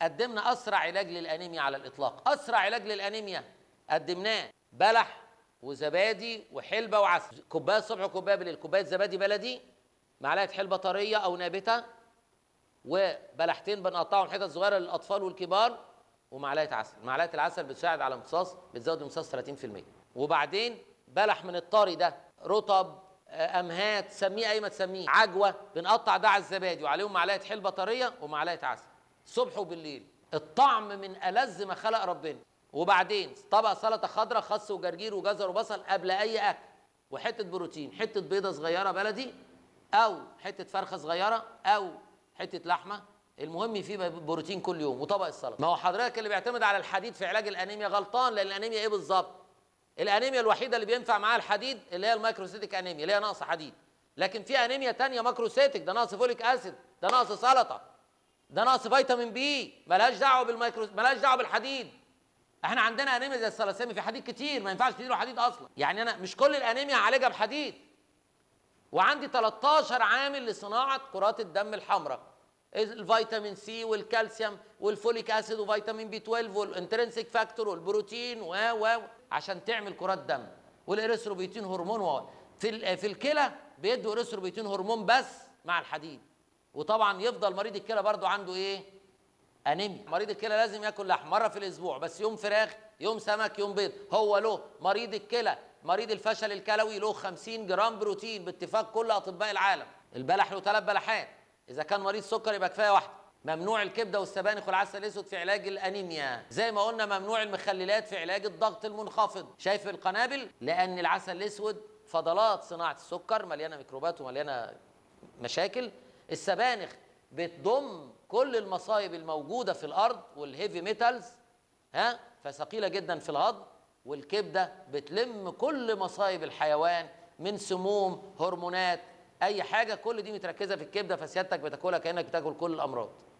قدمنا اسرع علاج للانيميا على الاطلاق اسرع علاج للانيميا قدمناه بلح وزبادي وحلبه وعسل كوبايه الصبح وكوبايه بالليل كوبايه زبادي بلدي معلقه حلبه طريه او نابته وبلحتين بنقطعهم حتت صغيره للاطفال والكبار ومعلقه عسل معلقه العسل بتساعد على امتصاص بتزود امتصاص 30% وبعدين بلح من الطري ده رطب آه، امهات سميه اي ما تسميه عجوه بنقطع ده على الزبادي وعليهم معلقه حلبه طريه ومعلقه عسل الصبح وبالليل الطعم من ألذ ما خلق ربنا وبعدين طبق سلطه خضراء خس وجرجير وجزر وبصل قبل اي اكل وحته بروتين حته بيضه صغيره بلدي او حته فرخه صغيره او حته لحمه المهم فيه بروتين كل يوم وطبق السلطه ما هو حضرتك اللي بيعتمد على الحديد في علاج الانيميا غلطان لان الانيميا ايه بالظبط الانيميا الوحيده اللي بينفع معاها الحديد اللي هي المايكروسيتيك انيميا اللي هي نقص حديد لكن في انيميا تانية ماكروسيتيك ده نقص فوليك اسيد ده نقص سلطه ده نقص فيتامين بي ملهاش دعوه بالمايكرو ملهاش دعوه بالحديد احنا عندنا انيميا زي الثلاسيميا في حديد كتير ما ينفعش تديله حديد اصلا يعني انا مش كل الانيميا هعالجها بحديد وعندي 13 عامل لصناعه كرات الدم الحمراء الفيتامين سي والكالسيوم والفوليك اسيد وفيتامين بي 12 والانترنسيك فاكتور والبروتين و و عشان تعمل كرات دم والاريثروبيتين هرمون و في ال- في الكلى بيدوا اريثروبيتين هرمون بس مع الحديد وطبعا يفضل مريض الكلى برضو عنده ايه انيميا مريض الكلى لازم ياكل لحم مره في الاسبوع بس يوم فراخ يوم سمك يوم بيض هو له مريض الكلى مريض الفشل الكلوي له 50 جرام بروتين باتفاق كل اطباء العالم البلح له ثلاث بلحات اذا كان مريض سكر يبقى كفايه واحده ممنوع الكبده والسبانخ والعسل الاسود في علاج الانيميا زي ما قلنا ممنوع المخللات في علاج الضغط المنخفض شايف القنابل لان العسل الاسود فضلات صناعه السكر مليانه ميكروبات ومليانه مشاكل السبانخ بتضم كل المصايب الموجوده في الارض والهيفي ميتالز ها فثقيله جدا في الهضم والكبده بتلم كل مصايب الحيوان من سموم هرمونات اي حاجه كل دي متركزه في الكبده فسيادتك بتاكلها كانك بتاكل كل الامراض